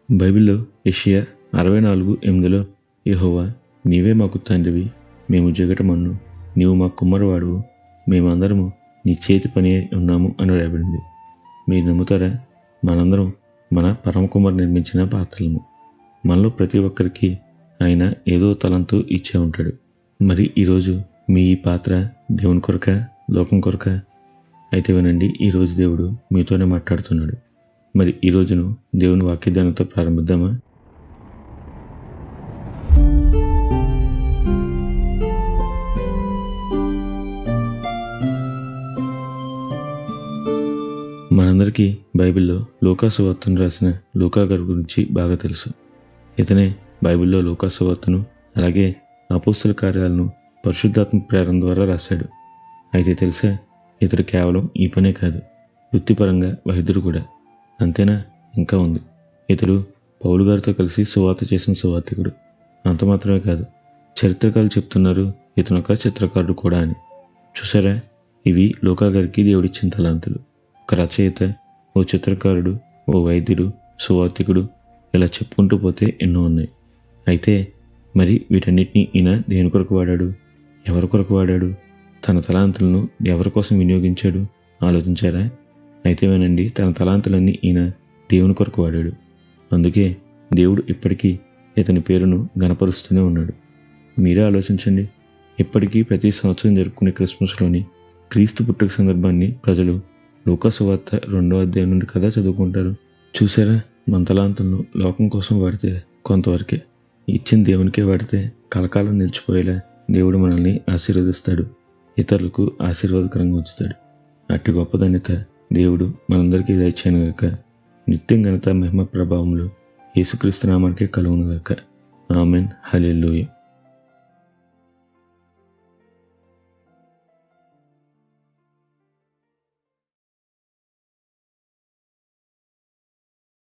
బైబిల్లో యెషయా అరవై నాలుగు ఎనిమిదిలో యెహోవా నీవే మాకు తండ్రివి మేము జగటమన్ను నీవు మా కుమ్మరివాడువు మేమందరము నీ చేతి పని అయి ఉన్నాము అని రాయబడింది మీరు నమ్ముతారా మనందరం మన పరమ కుమార్ నిర్మించిన పాత్రలము మనలో ప్రతి ఒక్కరికి ఆయన ఏదో తలంతు ఇచ్చే ఉంటాడు మరి ఈరోజు మీ ఈ పాత్ర దేవుని కొరక లోకం కొరక అయితే వినండి ఈరోజు దేవుడు మీతోనే మాట్లాడుతున్నాడు మరి ఈ రోజును దేవుని వాక్యదానంతో ప్రారంభిద్దామా మనందరికీ బైబిల్లో లూకాసు వార్తను రాసిన లూకా గారి గురించి బాగా తెలుసు ఇతనే బైబిల్లో లూకాసు వార్తను అలాగే అపోస్తుల కార్యాలను పరిశుద్ధాత్మ ప్రేరణ ద్వారా రాశాడు అయితే తెలుసా ఇతడు కేవలం ఈ పనే కాదు వృత్తిపరంగా వైద్యుడు కూడా అంతేనా ఇంకా ఉంది ఇతడు పౌలు గారితో కలిసి సువార్త చేసిన సువార్తికుడు అంత మాత్రమే కాదు చరిత్రకారులు చెప్తున్నారు ఇతను ఒక చిత్రకారుడు కూడా అని చూసారా ఇవి లోకా గారికి దేవుడిచ్చిన తలాంతులు ఒక రచయిత ఓ చిత్రకారుడు ఓ వైద్యుడు సువార్తికుడు ఇలా చెప్పుకుంటూ పోతే ఎన్నో ఉన్నాయి అయితే మరి వీటన్నిటిని ఈయన దేని కొరకు వాడాడు ఎవరి కొరకు వాడాడు తన తలాంతులను ఎవరి కోసం వినియోగించాడు ఆలోచించారా అయితే వినండి తన తలాంతులన్నీ ఈయన దేవుని కొరకు వాడాడు అందుకే దేవుడు ఇప్పటికీ ఇతని పేరును గణపరుస్తూనే ఉన్నాడు మీరే ఆలోచించండి ఇప్పటికీ ప్రతి సంవత్సరం జరుపుకునే క్రిస్మస్లోని క్రీస్తు పుట్టుక సందర్భాన్ని ప్రజలు లూకాసు వార్త రెండో అధ్యాయం నుండి కదా చదువుకుంటారు చూసారా మన తలాంతులను లోకం కోసం వాడితే కొంతవరకే ఇచ్చిన దేవునికే వాడితే కలకాలం నిలిచిపోయేలా దేవుడు మనల్ని ఆశీర్వదిస్తాడు ఇతరులకు ఆశీర్వాదకరంగా ఉంచుతాడు అట్టి గొప్ప ధన్యత దేవుడు మనందరికీ దయచాను గాక నిత్యం ఘనత మహిమ ప్రభావములు యేసుక్రీస్తు నామానికి కలుగును గాక ఆమెన్ హల్లెలూయా